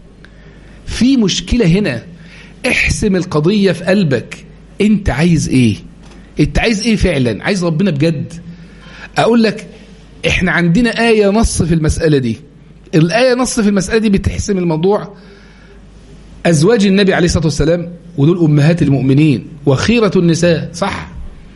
في مشكلة هنا احسم القضية في قلبك انت عايز ايه انت عايز ايه فعلا عايز ربنا بجد اقول لك احنا عندنا آية نص في المسألة دي الآية نص في المسألة دي بتحسم الموضوع أزواج النبي عليه الصلاة والسلام ودول أمهات المؤمنين وخيرة النساء صح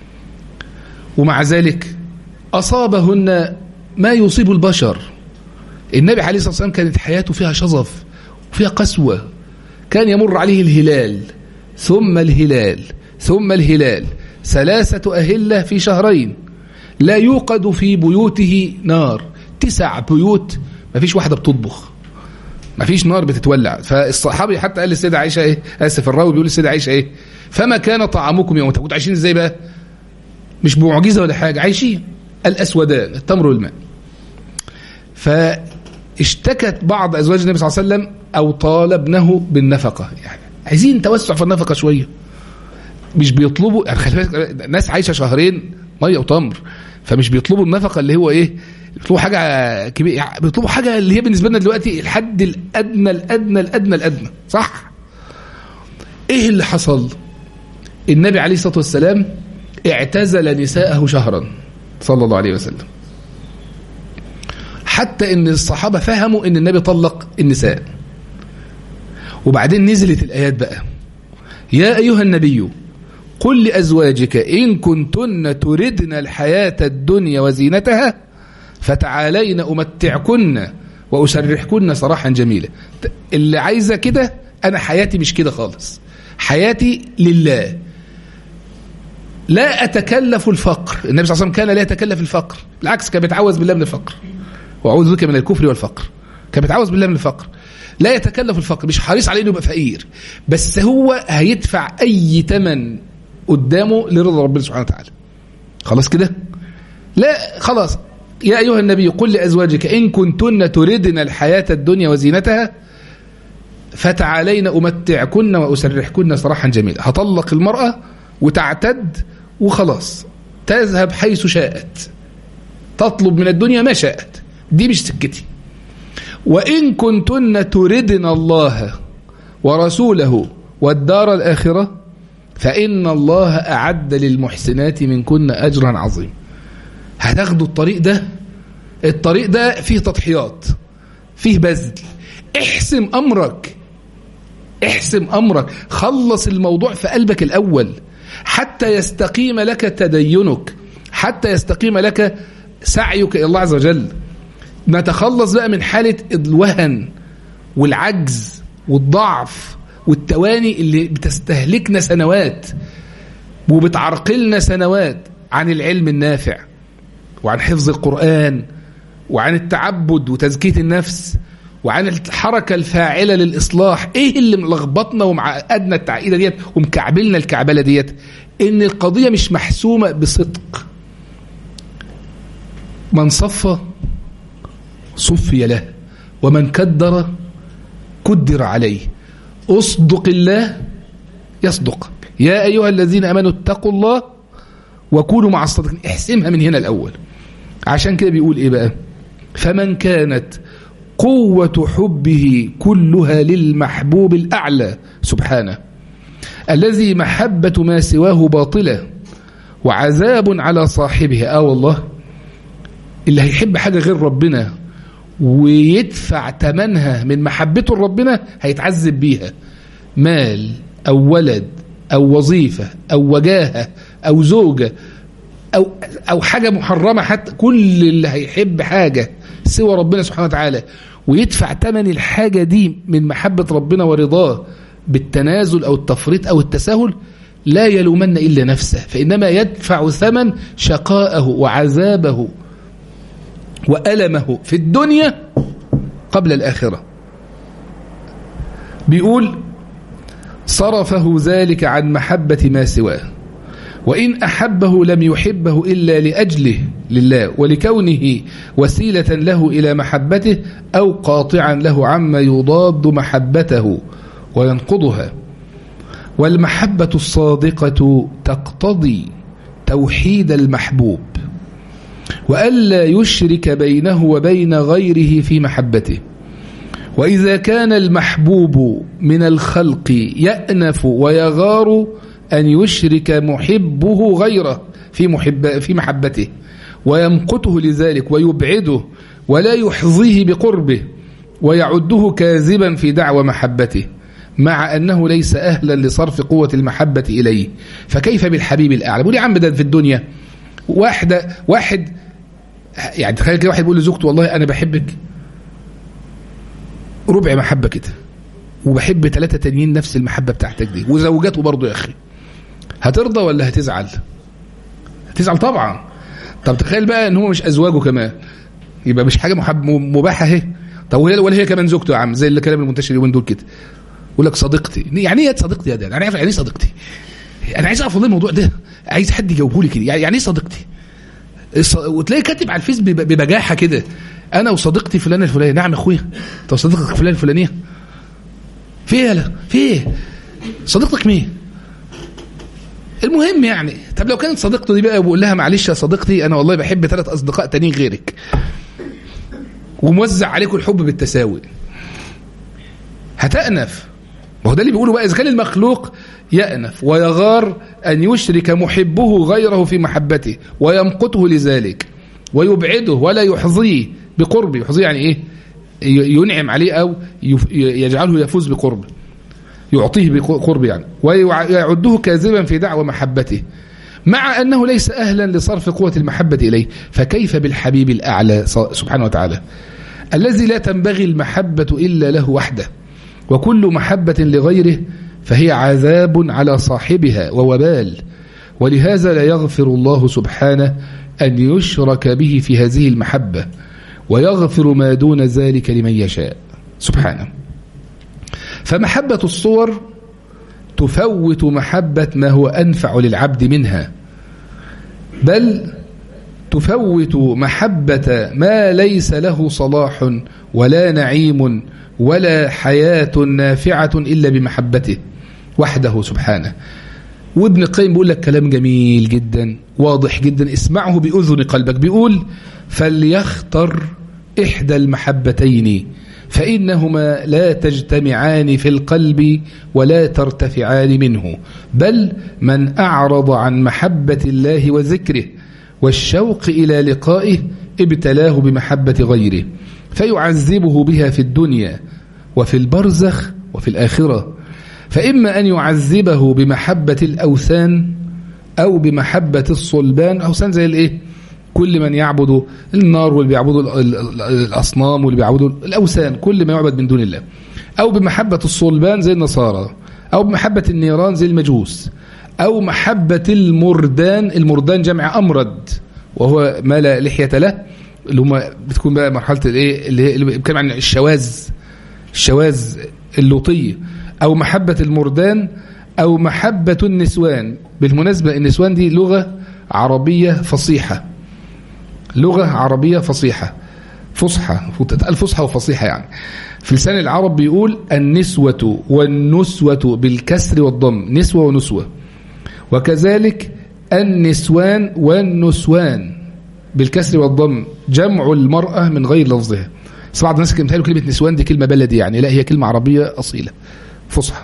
ومع ذلك أصابهن ما يصيب البشر النبي عليه الصلاة والسلام كانت حياته فيها شظف وفيها قسوة كان يمر عليه الهلال ثم الهلال ثم الهلال ثلاثة أهلة في شهرين لا يوقد في بيوته نار تسع بيوت ما فيش واحدة بتطبخ ما فيش نار بتتولع فالصحابي حتى قال للسيدة عائشة ايه اسف الراوي بيقول للسيدة عائشة ايه فما كان طعامكم يوم كنتوا عايشين ازاي بقى مش بمعجزة ولا حاجة عايشين الأسودان التمر والماء ف اشتكت بعض أزواج النبي صلى الله عليه وسلم أو طالبنه بالنفقة يعني عايزين توسع في النفقة شوية مش بيطلبوا يعني خلي بالك ناس عايشة شهرين مية وتمر فمش بيطلبوا النفقة اللي هو إيه بيطلبوا حاجة كبيرة يعني بيطلبوا حاجة اللي هي بالنسبة لنا دلوقتي الحد الأدنى الأدنى الأدنى الأدنى صح إيه اللي حصل النبي عليه الصلاة والسلام اعتزل نساءه شهرا صلى الله عليه وسلم حتى ان الصحابة فهموا ان النبي طلق النساء وبعدين نزلت الآيات بقى يا أيها النبي قل لأزواجك إن كنتن تردن الحياة الدنيا وزينتها فتعالين أمتعكن وأسرحكن صراحا جميلا اللي عايزة كده أنا حياتي مش كده خالص حياتي لله لا أتكلف الفقر النبي صلى الله عليه وسلم كان لا يتكلف الفقر بالعكس كان بيتعوذ بالله من الفقر واعوذ بك من الكفر والفقر كان بيتعوذ بالله من الفقر لا يتكلف الفقر مش حريص عليه انه يبقى فقير بس هو هيدفع اي ثمن قدامه لرضا ربنا سبحانه وتعالى خلاص كده لا خلاص يا ايها النبي قل لازواجك ان كنتن تردن الحياه الدنيا وزينتها فتعالين امتعكن واسرحكن سراحا جميلا هطلق المراه وتعتد وخلاص تذهب حيث شاءت تطلب من الدنيا ما شاءت دي مش سكتي وإن كنتن تردن الله ورسوله والدار الآخرة فإن الله أعد للمحسنات منكن أجرا عظيم هتاخدوا الطريق ده الطريق ده فيه تضحيات فيه بذل احسم أمرك احسم أمرك خلص الموضوع في قلبك الأول حتى يستقيم لك تدينك حتى يستقيم لك سعيك إلى الله عز وجل نتخلص بقى من حالة الوهن والعجز والضعف والتواني اللي بتستهلكنا سنوات وبتعرقلنا سنوات عن العلم النافع وعن حفظ القرآن وعن التعبد وتزكية النفس وعن الحركة الفاعلة للإصلاح إيه اللي ملخبطنا ومعقدنا التعقيدة ديت ومكعبلنا الكعبلة ديت إن القضية مش محسومة بصدق من صف صفي له ومن كدر كدر عليه اصدق الله يصدق يا أيها الذين أمنوا اتقوا الله وكونوا مع الصادقين احسمها من هنا الأول عشان كده بيقول إيه بقى فمن كانت قوة حبه كلها للمحبوب الأعلى سبحانه الذي محبة ما سواه باطلة وعذاب على صاحبه آه والله اللي هيحب حاجة غير ربنا ويدفع تمنها من محبته لربنا هيتعذب بيها مال أو ولد أو وظيفة أو وجاهة أو زوجة أو, أو حاجة محرمة حتى كل اللي هيحب حاجة سوى ربنا سبحانه وتعالى ويدفع ثمن الحاجة دي من محبة ربنا ورضاه بالتنازل أو التفريط أو التساهل لا يلومن إلا نفسه فإنما يدفع ثمن شقاءه وعذابه وألمه في الدنيا قبل الآخرة بيقول صرفه ذلك عن محبة ما سواه وإن أحبه لم يحبه إلا لأجله لله ولكونه وسيلة له إلى محبته أو قاطعا له عما يضاد محبته وينقضها والمحبة الصادقة تقتضي توحيد المحبوب وألا يشرك بينه وبين غيره في محبته وإذا كان المحبوب من الخلق يأنف ويغار أن يشرك محبه غيره في, محب في محبته ويمقته لذلك ويبعده ولا يحظيه بقربه ويعده كاذبا في دعوى محبته مع أنه ليس أهلا لصرف قوة المحبة إليه فكيف بالحبيب الأعلى بقول يا عم ده في الدنيا واحدة واحد يعني تخيل كده واحد بيقول لزوجته والله أنا بحبك ربع محبة كده وبحب ثلاثة تانيين نفس المحبة بتاعتك دي وزوجاته برضه يا أخي هترضى ولا هتزعل هتزعل طبعا طب تخيل بقى ان هو مش ازواجه كمان يبقى مش حاجه محب مباحه اهي طب ولا هي كمان زوجته يا عم زي الكلام المنتشر اليومين دول كده يقول لك صديقتي يعني ايه صديقتي يا ده انا عارف يعني ايه صديقتي انا عايز اعرف والله الموضوع ده عايز حد يجاوبه لي كده يعني ايه صديقتي وتلاقي كاتب على الفيس ببجاحه كده انا وصديقتي فلان الفلانيه نعم يا اخويا طب صديقتك فلان الفلانيه في ايه لا في ايه صديقتك مين المهم يعني طب لو كانت صديقته دي بقى وبقول لها معلش يا صديقتي انا والله بحب ثلاث اصدقاء تانيين غيرك وموزع عليكم الحب بالتساوي هتأنف ما هو ده اللي بيقوله بقى اذا كان المخلوق يأنف ويغار ان يشرك محبه غيره في محبته ويمقته لذلك ويبعده ولا يحظيه بقربه يحظيه يعني ايه ينعم عليه او يجعله يفوز بقربه يعطيه بقرب يعني ويعده كاذبا في دعوى محبته مع أنه ليس أهلا لصرف قوة المحبة إليه فكيف بالحبيب الأعلى سبحانه وتعالى الذي لا تنبغي المحبة إلا له وحده وكل محبة لغيره فهي عذاب على صاحبها ووبال ولهذا لا يغفر الله سبحانه أن يشرك به في هذه المحبة ويغفر ما دون ذلك لمن يشاء سبحانه فمحبة الصور تفوت محبة ما هو أنفع للعبد منها بل تفوت محبة ما ليس له صلاح ولا نعيم ولا حياة نافعة إلا بمحبته وحده سبحانه وابن القيم بيقول لك كلام جميل جدا واضح جدا اسمعه بأذن قلبك بيقول فليختر إحدى المحبتين فإنهما لا تجتمعان في القلب ولا ترتفعان منه بل من أعرض عن محبة الله وذكره والشوق إلى لقائه ابتلاه بمحبة غيره فيعذبه بها في الدنيا وفي البرزخ وفي الآخرة فإما أن يعذبه بمحبة الأوثان أو بمحبة الصلبان أوثان زي الإيه كل من يعبد النار واللي بيعبدوا الأصنام واللي بيعبدوا الأوثان كل ما يعبد من دون الله أو بمحبة الصلبان زي النصارى أو بمحبة النيران زي المجوس أو محبة المردان المردان جمع أمرد وهو ما لا لحية له اللي هم بتكون بقى مرحلة الايه اللي هي اللي بيتكلم عن الشواذ الشواذ اللوطية أو محبة المردان أو محبة النسوان بالمناسبة النسوان دي لغة عربية فصيحة لغة عربية فصيحة فصحى تتقال فصحى وفصيحة يعني في لسان العرب بيقول النسوة والنسوة بالكسر والضم نسوة ونسوة وكذلك النسوان والنسوان بالكسر والضم جمع المرأة من غير لفظها بس بعض الناس كلمة كلمة نسوان دي كلمة بلدي يعني لا هي كلمة عربية أصيلة فصحى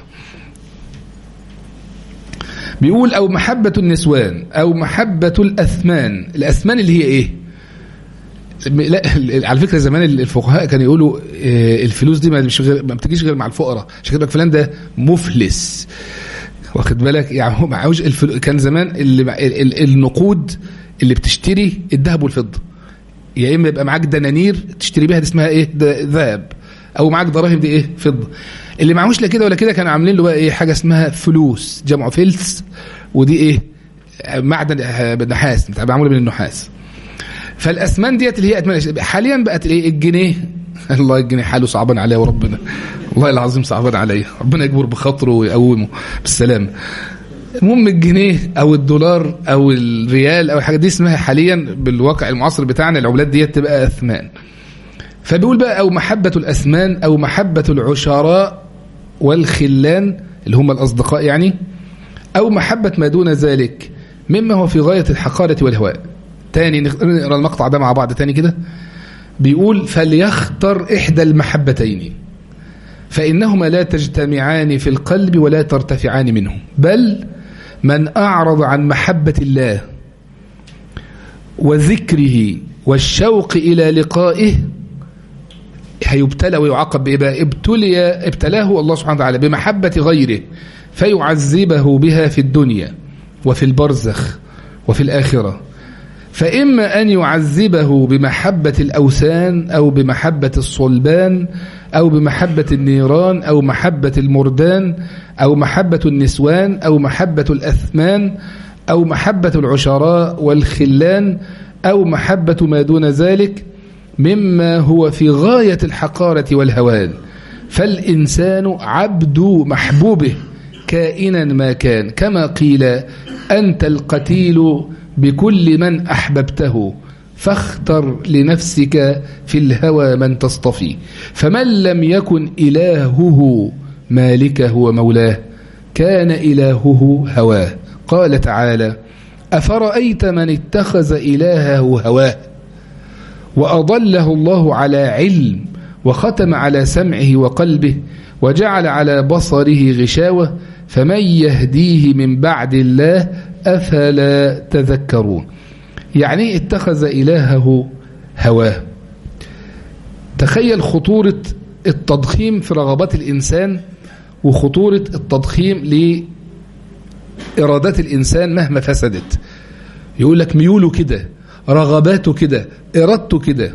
بيقول أو محبة النسوان أو محبة الأثمان الأثمان اللي هي إيه لا على فكره زمان الفقهاء كانوا يقولوا الفلوس دي ما بتجيش غير مع الفقراء عشان كده فلان ده مفلس واخد بالك يعني هو معهوش الفلو... كان زمان اللي النقود اللي بتشتري الذهب والفضه يا اما يبقى معاك دنانير تشتري بيها دي اسمها ايه ذهب او معاك دراهم دي ايه فضه اللي معهوش لا كده ولا كده كانوا عاملين له بقى ايه حاجه اسمها فلوس جمع فلس ودي ايه معدن نحاس معموله من النحاس فالاسمان ديت اللي هي أتمان حاليا بقت الايه الجنيه الله الجنيه حاله صعبان عليه وربنا والله العظيم صعبان عليه ربنا يجبر بخاطره ويقومه بالسلامه المهم الجنيه او الدولار او الريال او الحاجات دي اسمها حاليا بالواقع المعاصر بتاعنا العملات ديت تبقى اثمان فبيقول بقى او محبه الاثمان او محبه العشراء والخلان اللي هم الاصدقاء يعني او محبه ما دون ذلك مما هو في غايه الحقاره والهواء تاني نقرا المقطع ده مع بعض تاني كده بيقول فليختر إحدى المحبتين فإنهما لا تجتمعان في القلب ولا ترتفعان منه بل من أعرض عن محبة الله وذكره والشوق إلى لقائه هيبتلى ويعاقب بإيه ابتلي ابتلاه الله سبحانه وتعالى بمحبة غيره فيعذبه بها في الدنيا وفي البرزخ وفي الآخرة فإما أن يعذبه بمحبة الأوثان أو بمحبة الصلبان أو بمحبة النيران أو محبة المردان أو محبة النسوان أو محبة الأثمان أو محبة العشراء والخلان أو محبة ما دون ذلك مما هو في غاية الحقارة والهوان فالإنسان عبد محبوبه كائنا ما كان كما قيل أنت القتيل بكل من أحببته فاختر لنفسك في الهوى من تصطفي فمن لم يكن إلهه مالكه ومولاه كان إلهه هواه قال تعالى أفرأيت من اتخذ إلهه هواه وأضله الله على علم وختم على سمعه وقلبه وجعل على بصره غشاوة فمن يهديه من بعد الله أفلا تذكرون يعني اتخذ إلهه هواه تخيل خطورة التضخيم في رغبات الإنسان وخطورة التضخيم لإرادات الإنسان مهما فسدت يقول لك ميوله كده رغباته كده إرادته كده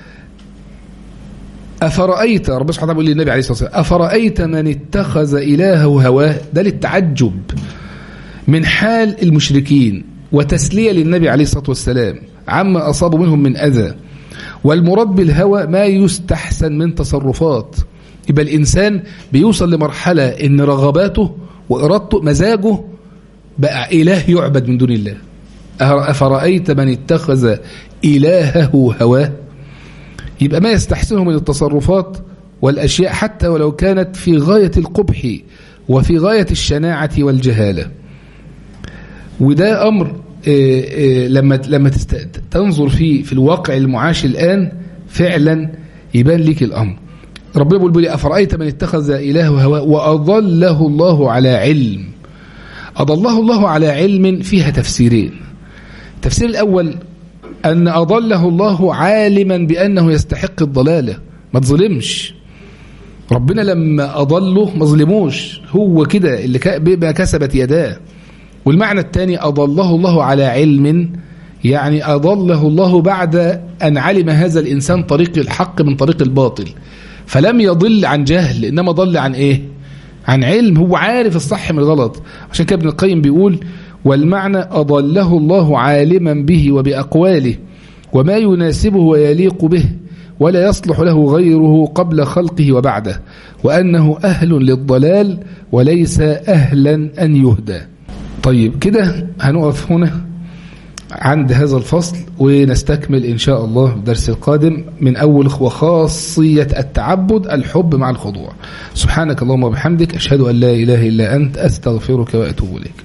أفرأيت ربنا سبحانه وتعالى بيقول للنبي عليه الصلاة والسلام أفرأيت من اتخذ إلهه هواه ده للتعجب من حال المشركين وتسلية للنبي عليه الصلاة والسلام عما أصابوا منهم من أذى والمراد بالهوى ما يستحسن من تصرفات يبقى الإنسان بيوصل لمرحلة إن رغباته وإرادته مزاجه بقى إله يعبد من دون الله أفرأيت من اتخذ إلهه هواه يبقى ما يستحسنه من التصرفات والأشياء حتى ولو كانت في غاية القبح وفي غاية الشناعة والجهالة وده أمر لما لما تنظر فيه في الواقع المعاش الآن فعلا يبان لك الأمر ربنا بيقول لي أفرأيت من اتخذ إله هواه وأضله الله على علم أضله الله على علم فيها تفسيرين التفسير الأول أن أضله الله عالما بأنه يستحق الضلالة ما تظلمش ربنا لما أضله ما ظلموش هو كده اللي بما كسبت يداه والمعنى الثاني أضله الله على علم يعني أضله الله بعد أن علم هذا الإنسان طريق الحق من طريق الباطل فلم يضل عن جهل إنما ضل عن إيه عن علم هو عارف الصح من الغلط عشان كده ابن القيم بيقول والمعنى أضله الله عالما به وبأقواله وما يناسبه ويليق به ولا يصلح له غيره قبل خلقه وبعده وأنه أهل للضلال وليس أهلا أن يهدى طيب كده هنقف هنا عند هذا الفصل ونستكمل إن شاء الله الدرس القادم من أول وخاصية التعبد الحب مع الخضوع سبحانك اللهم وبحمدك أشهد أن لا إله إلا أنت أستغفرك وأتوب إليك